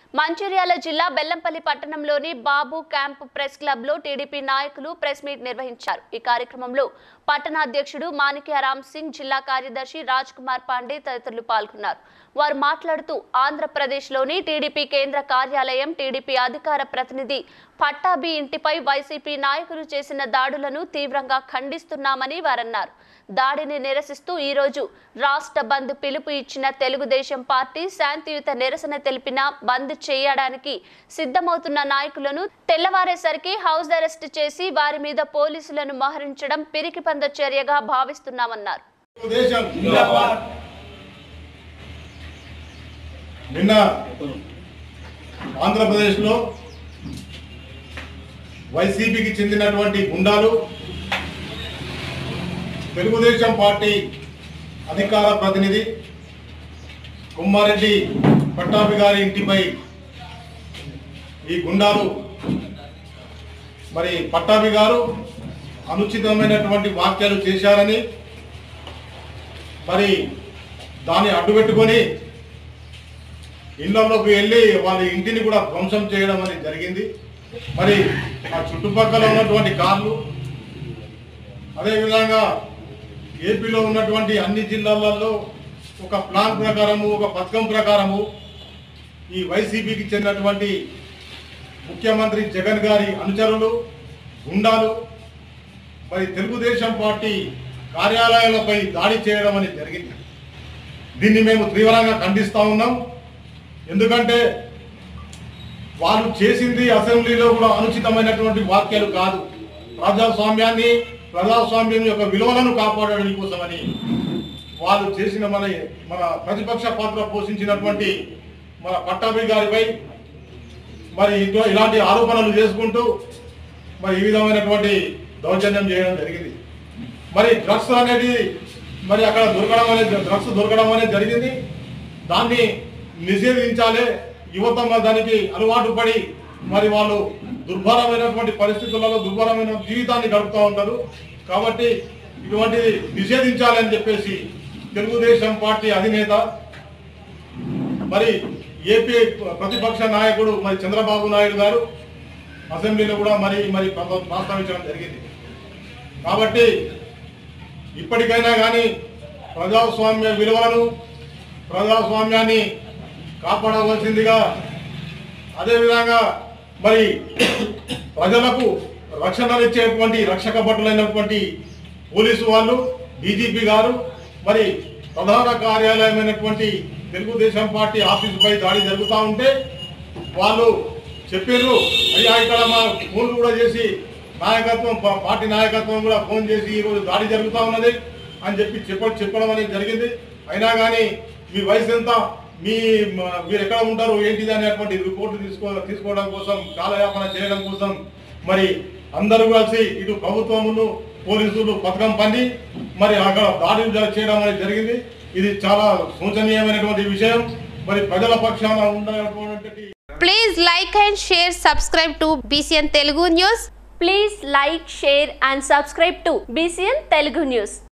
మంచిర్యాల జిల్లా బెల్లంపల్లి పట్టణంలోని Babu camp press club లో టీడీపీ నాయకులు ప్రెస్ మీట్ నిర్వహించారు ఈ కార్యక్రమంలో పట్టణ అధ్యక్షుడు మాణిక్యరామ్ సింగ్ జిల్లా కార్యదర్శి రాజ్ కుమార్ పాండే తదితరులు పాల్గొన్నారు వారు మాట్లాడుతూ ఆంధ్రప్రదేశ్లోని టీడీపీ కేంద్ర కార్యాలయం టీడీపీ అధికార ప్రతినిధి పట్టాభి ఇంటిపై వైసీపీ నాయకులు చేసిన దాడులను తీవ్రంగా ఖండిస్తున్నామని వారన్నారు దాడిని నిరసిస్తూ ఈ రోజు రాష్ట్ర బంద్ పిలుపు ఇచ్చిన తెలుగుదేశం పార్టీ శాంతియుత నిరసన తెలిపిన బంద్ చేయడానికి సిద్ధమవుతున్న నాయకులను తెల్లవారేసరికి హౌస్ అరెస్ట్ చేసి వారి మీద పోలీసులను మోహరించడం పిరికిపంద చర్యగా భావిస్తున్నామన్నారు దేశం జిందాబాద్ నిన్న ఆంధ్రప్రదేశ్లో వైసీపీకి చెందినటువంటి గుండాలు తెలుగుదేశం పార్టీ అధికార ప్రతినిధి కుమ్మారెడ్డి పట్టాభి గారి ఇంటిపై ఈ గుండాలు మరి పట్టాభి గారు అనుచితమైనటువంటి వ్యాఖ్యలు చేశారని మరి దాన్ని అడ్డుపెట్టుకొని ఇళ్లలోకి వెళ్ళి వాళ్ళ ఇంటిని కూడా ధ్వంసం చేయడం అనేది జరిగింది మరి ఆ చుట్టుపక్కల ఉన్నటువంటి కార్లు అదేవిధంగా ఏపీలో ఉన్నటువంటి అన్ని జిల్లాలలో ఒక ప్లాన్ ప్రకారము ఒక పథకం ప్రకారము ఈ వైసీపీకి చెందినటువంటి ముఖ్యమంత్రి జగన్ గారి అనుచరులు గుండాలు మరి తెలుగుదేశం పార్టీ కార్యాలయాలపై దాడి చేయడం అనేది జరిగింది దీన్ని మేము తీవ్రంగా ఖండిస్తా ఉన్నాం ఎందుకంటే వాళ్ళు చేసింది అసెంబ్లీలో కూడా అనుచితమైనటువంటి వాక్యాలు కాదు ప్రజాస్వామ్యాన్ని ప్రజాస్వామ్యం యొక్క విలువలను కాపాడడం కోసమని వాళ్ళు చేసిన మన మన ప్రతిపక్ష పాత్ర పోషించినటువంటి మన పట్టాభి గారిపై మరి ఇటు- ఇలాంటి ఆరోపణలు చేసుకుంటూ మరి ఈ విధమైనటువంటి దౌర్జన్యం చేయడం జరిగింది మరి డ్రగ్స్ అనేది మరి అక్కడ దొరకడం అనేది డ్రగ్స్ దొరకడం అనేది జరిగింది దాన్ని నిషేధించాలి యువత మరి దానికి అలవాటు పడి మరి వాళ్ళు దుర్భరమైనటువంటి పరిస్థితులలో దుర్భరమైన జీవితాన్ని గడుపుతూ ఉంటారు కాబట్టి ఇటువంటిది నిషేధించాలని చెప్పేసి తెలుగుదేశం పార్టీ అధినేత మరి ఏపీ ప్రతిపక్ష నాయకుడు మరి చంద్రబాబు నాయుడు గారు అసెంబ్లీలో కూడా మరి మరి ప్ర- ప్రస్తావించడం జరిగింది కాబట్టి ఇప్పటికైనా కానీ ప్రజాస్వామ్య విలువలను ప్రజాస్వామ్యాన్ని కాపాడవలసిందిగా అదేవిధంగా మరి ప్రజలకు రక్షణనిచ్చేటువంటి రక్షక భటులైనటువంటి పోలీసు వాళ్ళు డీజీపీ గారు మరి ప్రధాన కార్యాలయమైనటువంటి తెలుగుదేశం పార్టీ ఆఫీసుపై దాడి జరుగుతూ ఉంటే వాళ్ళు చెప్పారు అయ్యా ఇక్కడ మా ఫోన్లు కూడా చేసి నాయకత్వం పా- పార్టీ నాయకత్వం కూడా ఫోన్ చేసి ఈరోజు దాడి జరుగుతూ ఉన్నది అని చెప్పి చెప్ప చెప్పడం అనేది జరిగింది అయినా కానీ మీ వయసు ఎంత మీ మ- మీరు ఎక్కడ ఉంటారు ఏంటిది అనేటువంటి రిపోర్టు తీసుకో తీసుకోవడం కోసం కాలయాపన చేయడం కోసం మరి అందరూ కలిసి ఇటు ప్రభుత్వములు పోలీసులు పథకం పని మరి అక్కడ దాడులు జ- చేయడం అనేది జరిగింది ఇది చాలా శోచనీయమైనటువంటి విషయం మరి ప్రజల పక్షాన ఉండేటువంటి Please like and share, subscribe to BCN Telugu News. Please like share and subscribe to BCN Telugu news